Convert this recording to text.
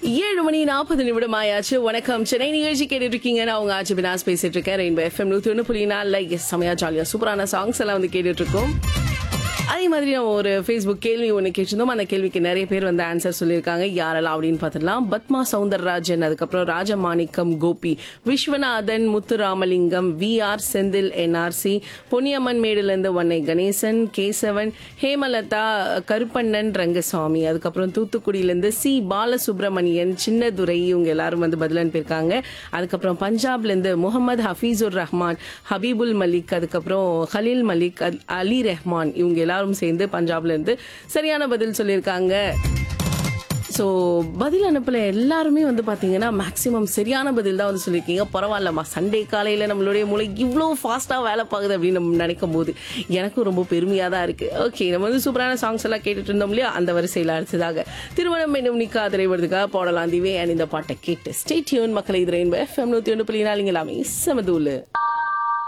ஏழு மணி நாற்பது நிமிடம் ஆயாச்சு வணக்கம் சென்னை நிகழ்ச்சி கேட்டுட்டு இருக்கீங்க நான் உங்க ஆச்சு பினாஸ் பேசிட்டு இருக்கேன் ரெயின்போ எஃப்எம் நூத்தி ஒன்று புள்ளி நாலுல எஸ் செமையா ஜாலியா சூப்பரான சாங்ஸ் எல்லாம் வந்து கேட்டுட்டு இருக்கோம் அதே மாதிரி நம்ம ஒரு ஃபேஸ்புக் கேள்வி ஒன்று கேட்டிருந்தோம் அந்த கேள்விக்கு நிறைய பேர் வந்து ஆன்சர் சொல்லியிருக்காங்க யாரெல்லாம் அப்படின்னு பார்த்துடலாம் பத்மா சவுந்தரராஜன் அதுக்கப்புறம் Rajamanickam Gopi Viswanathan Muthuramalingam V R Senthil NRC Ponniamman மேடுலேருந்து வன்னை கணேசன் கேசவன் ஹேமலதா கருப்பண்ணன் ரங்கசாமி அதுக்கப்புறம் தூத்துக்குடியிலேருந்து சி பாலசுப்ரமணியன் சின்னதுரை இவங்க எல்லாரும் வந்து பதில் அனுப்பியிருக்காங்க அதுக்கப்புறம் பஞ்சாப்லேருந்து முகமது ஹஃபீசுர் ரஹ்மான் ஹபீபுல் மலிக் அதுக்கப்புறம் ஹலீல் மலிக் அல்- அலி ரெஹ்மான் இவங்க எல்லாரும் சேர்ந்து பஞ்சாப்ல இருந்து சரியான பதில் சொல்லியிருக்காங்க ஸோ பதில் அனுப்பல எல்லாருமே வந்து பார்த்தீங்கன்னா மேக்ஸிமம் சரியான பதில் தான் வந்து சொல்லியிருக்கீங்க பரவாயில்லம்மா சண்டே காலையில் நம்மளுடைய மூளை இவ்வளோ ஃபாஸ்ட்டாக வேலை பார்க்குது அப்படின்னு நம்ம நினைக்கும் போது எனக்கும் ரொம்ப பெருமையாக தான் இருக்குது ஓகே நம்ம வந்து சூப்பரான சாங்ஸ் எல்லாம் கேட்டுட்டு இருந்தோம் இல்லையா அந்த வரிசையில் அடுத்ததாக திருமணம் என்னும் நிக்கா திரைவதுக்காக போடலாம் திவே அண்ட் இந்த பாட்டை கேட்டு ஸ்டேட்யூன் மக்களை இது ரெயின்போ எஃப்எம் நூற்றி ஒன்று புள்ளி நாலுங்களாமே செமதூலு